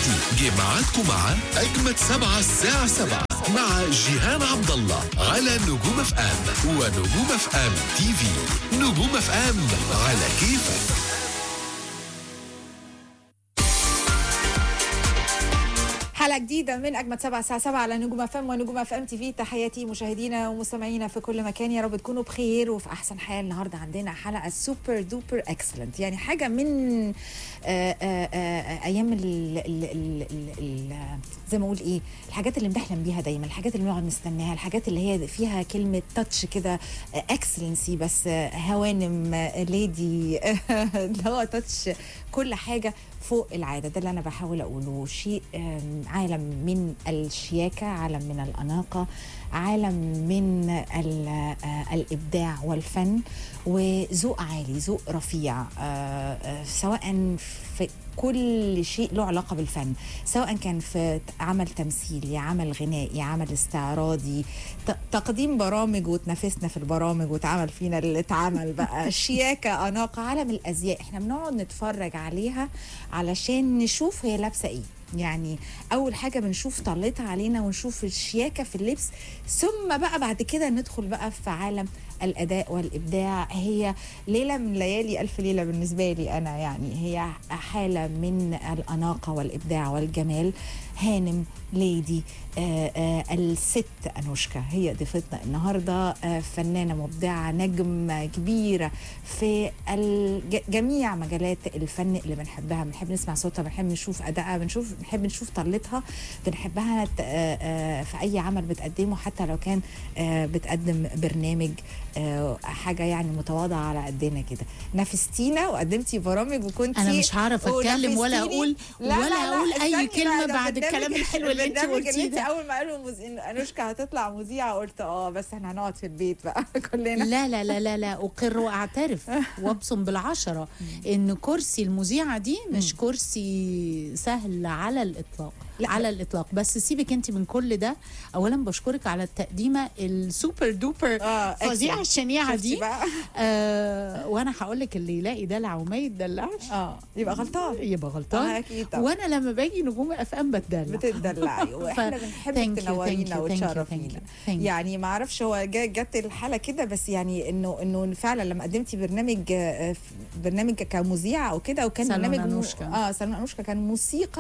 دلوقتي جه ميعادكم مع أجمد سبعة الساعة سبعة مع جيهان عبد الله على نجوم اف ام ونجوم اف ام تي في نجوم اف ام على كيفك حلقة جديدة من أجمد سبعة الساعة سبعة على نجوم اف ام ونجوم اف ام تي في تحياتي مشاهدينا ومستمعينا في كل مكان يا رب تكونوا بخير وفي أحسن حال النهاردة عندنا حلقة سوبر دوبر اكسلنت يعني حاجة من آآ آآ أيام ال ال ال ال ال زي ما أقول إيه الحاجات اللي بنحلم بيها دايما الحاجات اللي بنقعد نستناها الحاجات اللي هي فيها كلمة تاتش كده اكسلنسي بس هوانم ليدي اللي هو تاتش كل حاجة فوق العادة ده اللي أنا بحاول أقوله شيء آم، عالم من الشياكة عالم من الأناقة عالم من ال- آه، الإبداع والفن وذوق عالي ذوق رفيع آه، آه، سواء في كل شيء له علاقة بالفن سواء كان في عمل تمثيلي عمل غنائي عمل استعراضي ت- تقديم برامج وتنافسنا في البرامج واتعمل فينا اللي اتعمل بقى شياكة أناقة عالم الأزياء احنا بنقعد نتفرج عليها علشان نشوف هي لابسة ايه يعني اول حاجه بنشوف طلتها علينا ونشوف الشياكه في اللبس ثم بقى بعد كده ندخل بقى في عالم الاداء والابداع هي ليله من ليالي الف ليله بالنسبه لي انا يعني هي حاله من الاناقه والابداع والجمال هانم ليدي آه آه الست انوشكا هي ضيفتنا النهارده آه فنانه مبدعه نجم كبيره في الج- جميع مجالات الفن اللي بنحبها بنحب نسمع صوتها بنحب نشوف ادائها بنشوف بنحب نشوف طلتها بنحبها ت- آه، آه، في اي عمل بتقدمه حتى لو كان آه، بتقدم برنامج آه، حاجه يعني متواضعه على قدنا كده نافستينا وقدمتي برامج وكنتي انا مش هعرف اتكلم ولا ونافستيني. اقول لا، لا، ولا لا، اقول اي استني كلمه بقى، ده بعد البرنامج- الكلام الحلو اللي انت البرنامج قلتيه انت ده اول ما قالوا مز... ان انوشكا هتطلع مذيعه قلت اه بس احنا هنقعد في البيت بقى كلنا لا لا لا لا لا اقر واعترف وابصم بالعشره ان كرسي المذيعه دي مش كرسي سهل على الاطلاق لا. على الاطلاق بس سيبك انت من كل ده اولا بشكرك على التقديمه السوبر دوبر اه فظيعه excellent. الشنيعه شفتي دي بقى آه وانا هقول لك اللي يلاقي دلع وما يتدلعش اه يبقى غلطان يبقى غلطان آه، أكيد طبعا. وانا لما باجي نجوم اف ام بتدلع بتدلعي واحنا ف- بنحبك thank you, تنورينا thank you, thank you, وتشرفينا thank you, thank you. يعني ما اعرفش هو جا- جت الحاله كده بس يعني انه انه فعلا لما قدمتي برنامج آه، في- برنامج كمذيعه او كده وكان سالون برنامج مو- أنوشكا. اه سالون انوشكا كان موسيقى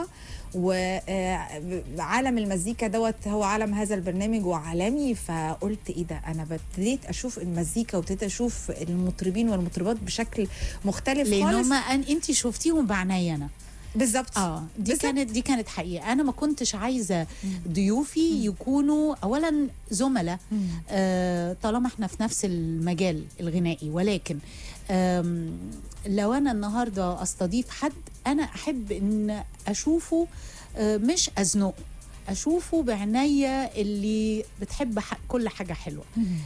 وعالم المزيكا دوت هو عالم هذا البرنامج وعالمي فقلت ايه ده انا ابتديت اشوف المزيكا وابتديت اشوف المطربين والمطربات بشكل مختلف لان خالص هم انت شفتيهم بعناية انا بالظبط اه دي بالظبط. كانت دي كانت حقيقه انا ما كنتش عايزه ضيوفي يكونوا اولا زملاء آه طالما احنا في نفس المجال الغنائي ولكن آم، لو انا النهارده استضيف حد انا احب ان اشوفه آه مش ازنقه اشوفه بعناية اللي بتحب ح- كل حاجه حلوه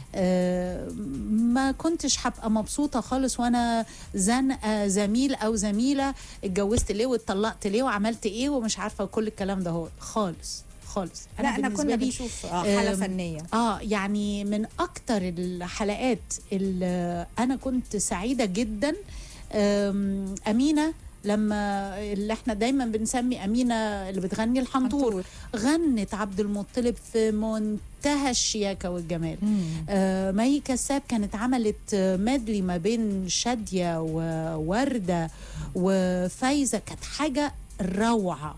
آه، ما كنتش هبقى مبسوطه خالص وانا زنقه زميل او زميله اتجوزت ليه واتطلقت ليه وعملت ايه ومش عارفه كل الكلام ده هو خالص خالص لا احنا بالنسبة كنا لي بنشوف آه، حاله آم، فنيه اه يعني من اكتر الحلقات اللي انا كنت سعيده جدا آم، امينه لما اللي احنا دايما بنسمي امينه اللي بتغني الحنطور غنت عبد المطلب في منتهى الشياكه والجمال آه مي كساب كانت عملت آه، ميدلي ما بين شاديه وورده وفايزه كانت حاجه روعه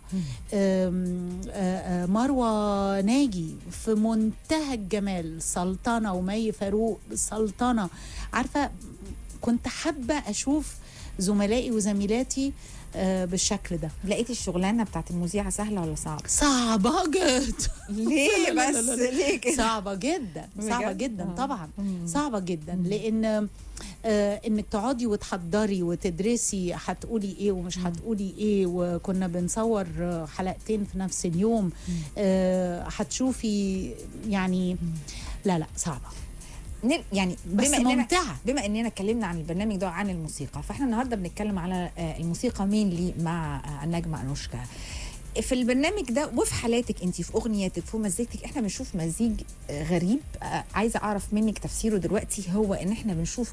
آم، آه، آه، مروه ناجي في منتهى الجمال سلطنه ومي فاروق سلطنه عارفه كنت حابه اشوف زملائي وزميلاتي آه، بالشكل ده لقيتي الشغلانه بتاعت المذيعه سهله ولا صعبه؟ صعبه جدا ليه لا، لا، بس لا، لا. ليه كده؟ صعبة جدا صعبة بجد؟ جدا آه. طبعا مم. صعبة جدا لأن آه انك تقعدي وتحضري وتدرسي هتقولي ايه ومش هتقولي ايه وكنا بنصور آه، حلقتين في نفس اليوم آه هتشوفي يعني لا لا صعبة ن- يعني بس بما اننا ممتعة بما اننا اتكلمنا عن البرنامج ده عن الموسيقى فاحنا النهارده بنتكلم على آه، الموسيقى مين لي مع آه، النجمه انوشكا في البرنامج ده وفي حالاتك انت في اغنياتك في مزيكتك احنا بنشوف مزيج آه، غريب آه، عايزه اعرف منك تفسيره دلوقتي هو ان احنا بنشوف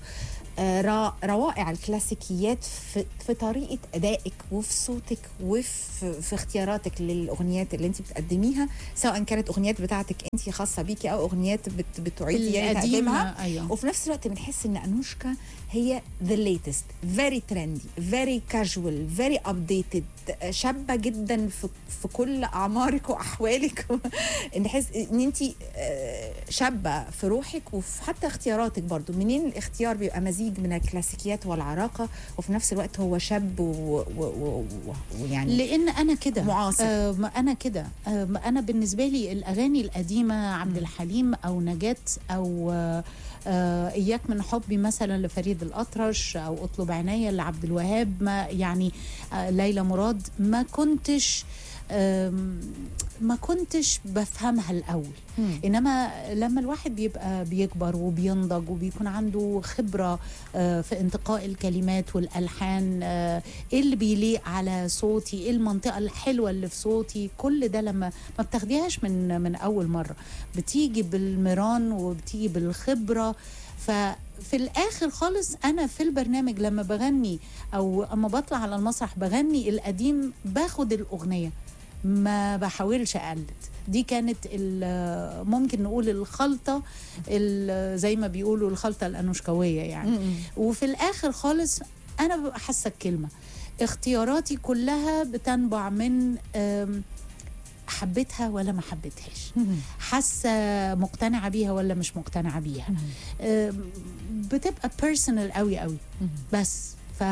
آه، را- روائع الكلاسيكيات في, في طريقه ادائك وفي صوتك وفي في اختياراتك للاغنيات اللي انت بتقدميها سواء كانت اغنيات بتاعتك انت خاصه بيكي او اغنيات بت بتعيدي يعني تقديمها القديمة ايوه وفي نفس الوقت بنحس ان انوشكا هي ذا ليتست فيري ترندي فيري كاجوال فيري ابديتد شابه جدا في في كل اعمارك واحوالك نحس ان انت شابه في روحك وفي حتى اختياراتك برضو منين الاختيار بيبقى مزيج من الكلاسيكيات والعراقه وفي نفس الوقت هو شاب و- و- و- و- ويعني لان انا كده معاصر. آه ما انا كده آه ما انا بالنسبه لي الاغاني القديمه عبد الحليم او نجاة او آه آه اياك من حبي مثلا لفريد الاطرش او اطلب عناية لعبد الوهاب ما يعني آه ليلى مراد ما كنتش آم، ما كنتش بفهمها الاول مم. انما لما الواحد بيبقى بيكبر وبينضج وبيكون عنده خبره آه، في انتقاء الكلمات والالحان آه، ايه اللي بيليق على صوتي ايه المنطقه الحلوه اللي في صوتي كل ده لما ما بتاخديهاش من من اول مره بتيجي بالمران وبتيجي بالخبره ففي الاخر خالص انا في البرنامج لما بغني او اما بطلع على المسرح بغني القديم باخد الاغنيه ما بحاولش اقلد دي كانت ال- ممكن نقول الخلطه ال- زي ما بيقولوا الخلطه الانوشكاويه يعني مم. وفي الاخر خالص انا ببقى حاسه الكلمه اختياراتي كلها بتنبع من أم، حبيتها ولا ما حبيتهاش مم. حاسه مقتنعه بيها ولا مش مقتنعه بيها أم، بتبقى بيرسونال قوي قوي مم. بس ف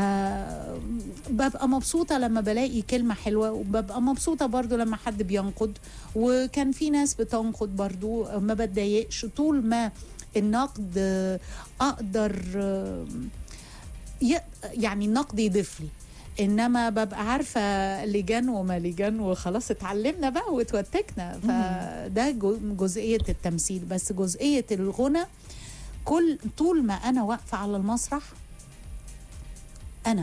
ببقى مبسوطه لما بلاقي كلمه حلوه وببقى مبسوطه برضو لما حد بينقد وكان في ناس بتنقد برضو ما بتضايقش طول ما النقد آه، اقدر آه، ي- يعني النقد يضيف لي انما ببقى عارفه لجان وما لجان وخلاص اتعلمنا بقى واتوتكنا فده جو- جزئيه التمثيل بس جزئيه الغنى كل طول ما انا واقفه على المسرح انا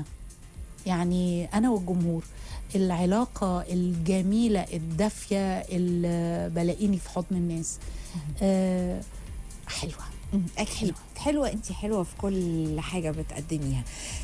يعني انا والجمهور العلاقة الجميلة الدافية اللي بلاقيني في حضن الناس آه حلوة مم. اكيد حلوه انت حلوه في كل حاجه بتقدميها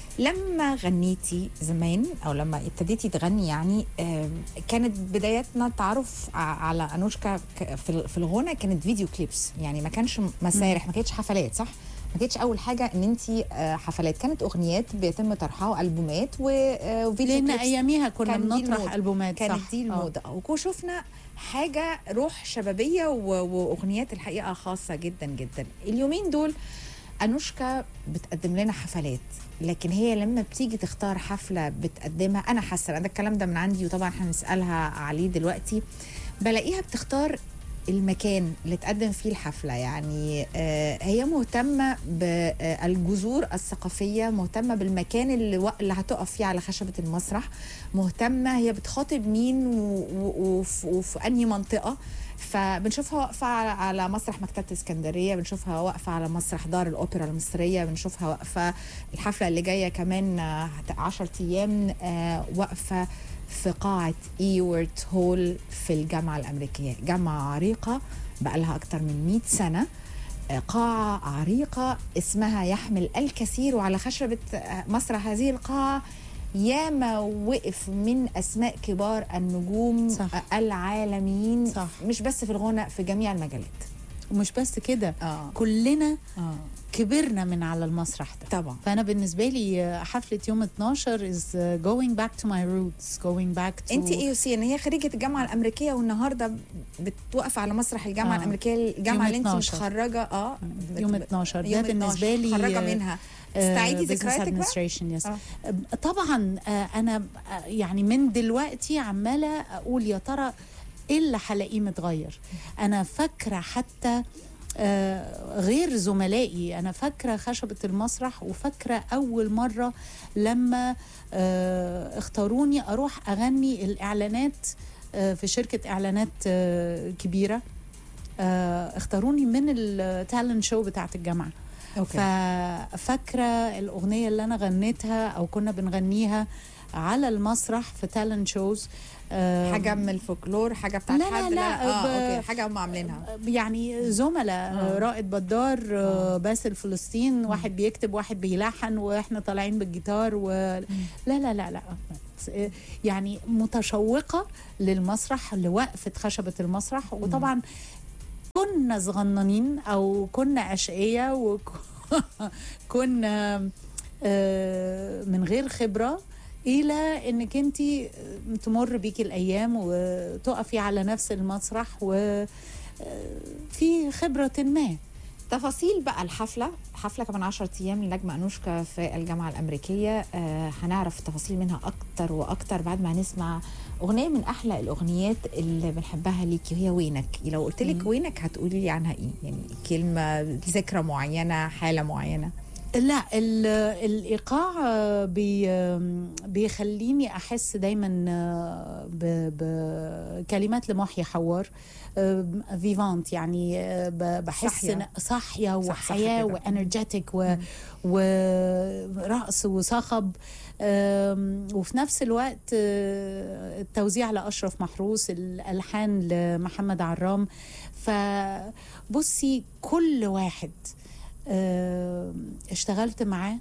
لما غنيتي زمان او لما ابتديتي تغني يعني آم، كانت بداياتنا التعرف ع- على انوشكا ك- في ال- في الغنى كانت فيديو كليبس يعني ما كانش مسارح ما كانتش حفلات صح ما كانتش اول حاجه ان انت حفلات كانت اغنيات بيتم طرحها البومات و- آه، وفيديو لان كليبس اياميها كنا كان دي بنطرح الموضة. البومات كانت صح. دي آه. الموضه وشفنا حاجه روح شبابيه و- واغنيات الحقيقه خاصه جدا جدا اليومين دول انوشكا بتقدم لنا حفلات لكن هي لما بتيجي تختار حفله بتقدمها انا حاسه انا الكلام ده من عندي وطبعا هنسالها عليه دلوقتي بلاقيها بتختار المكان اللي تقدم فيه الحفلة يعني آه، هي مهتمة بالجذور الثقافية مهتمة بالمكان اللي, و- اللي هتقف فيه على خشبة المسرح مهتمة هي بتخاطب مين و- و- وف- وفي أنهي منطقة فبنشوفها واقفة على- على مسرح مكتبة اسكندرية بنشوفها واقفة على مسرح دار الأوبرا المصرية بنشوفها واقفة الحفلة اللي جاية كمان آه، هت- عشر أيام آه، واقفة في قاعة إيورت هول في الجامعة الأمريكية جامعة عريقة بقى لها أكتر من 100 سنة آه، قاعة عريقة اسمها يحمل الكثير وعلى خشبة آه، مسرح هذه القاعة ياما وقف من أسماء كبار النجوم صح. آه، العالميين صح. مش بس في الغنى في جميع المجالات ومش بس كده آه. كلنا آه. كبرنا من على المسرح ده طبعا فانا بالنسبه لي حفله يوم 12 is going back to my roots going back to انت اي يو سي ان هي خريجه الجامعه الامريكيه والنهارده بتوقف على مسرح الجامعه آه. آه. الامريكيه الجامعه اللي انت 12. متخرجه اه يوم 12 ده يوم بالنسبه 12. لي متخرجه آه، منها آه، استعيدي business ذكرياتك بقى administration yes. آه. آه. طبعا آه، انا آه، يعني من دلوقتي عماله اقول يا ترى ايه اللي هلاقيه متغير انا فاكره حتى آه، غير زملائي انا فاكره خشبه المسرح وفاكره اول مره لما آه، اختاروني اروح اغني الاعلانات آه، في شركه اعلانات آه، كبيره آه، اختاروني من التالنت شو بتاعت الجامعه اوكي ففاكره الاغنيه اللي انا غنيتها او كنا بنغنيها على المسرح في تالنت شوز حاجه من الفولكلور حاجه بتاعت لا، لا، حد لا، اه ب- اوكي حاجه هم عاملينها يعني زملاء آه. رائد بدار آه. آه. باسل فلسطين واحد بيكتب واحد بيلحن واحنا طالعين بالجيتار و... لا لا لا لا يعني متشوقة للمسرح لوقفة خشبة المسرح وطبعا كنا صغننين او كنا اشقية وكنا من غير خبرة الى انك انت تمر بيكي الايام وتقفي على نفس المسرح و في خبرة ما تفاصيل بقى الحفله حفله كمان 10 ايام لنجمه انوشكا في الجامعه الامريكيه آه هنعرف تفاصيل منها اكتر واكتر بعد ما نسمع اغنيه من احلى الاغنيات اللي بنحبها ليكي وهي وينك لو قلت لك وينك هتقولي لي عنها ايه يعني كلمه ذكرى معينه حاله معينه لا ال- الايقاع بي بيخليني احس دايما ب- بكلمات لمحيي حوار فيفانت يعني ب- بحس صاحية. إن- صاحيه صح، صح وحياه كده. وانرجيتك و- ورقص وصخب أم، وفي نفس الوقت أه، التوزيع لاشرف محروس الالحان لمحمد عرام فبصي كل واحد آه، اشتغلت معاه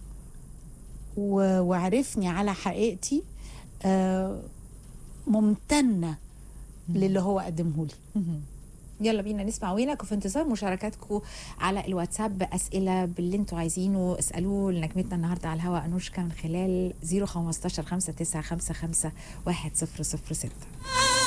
و- وعرفني على حقيقتي آه، ممتنة للي هو قدمه لي يلا بينا نسمع وينك وفي انتظار مشاركاتكم على الواتساب باسئله باللي انتوا عايزينه اسالوه لنجمتنا النهارده على الهواء انوشكا من خلال 015 5955 1006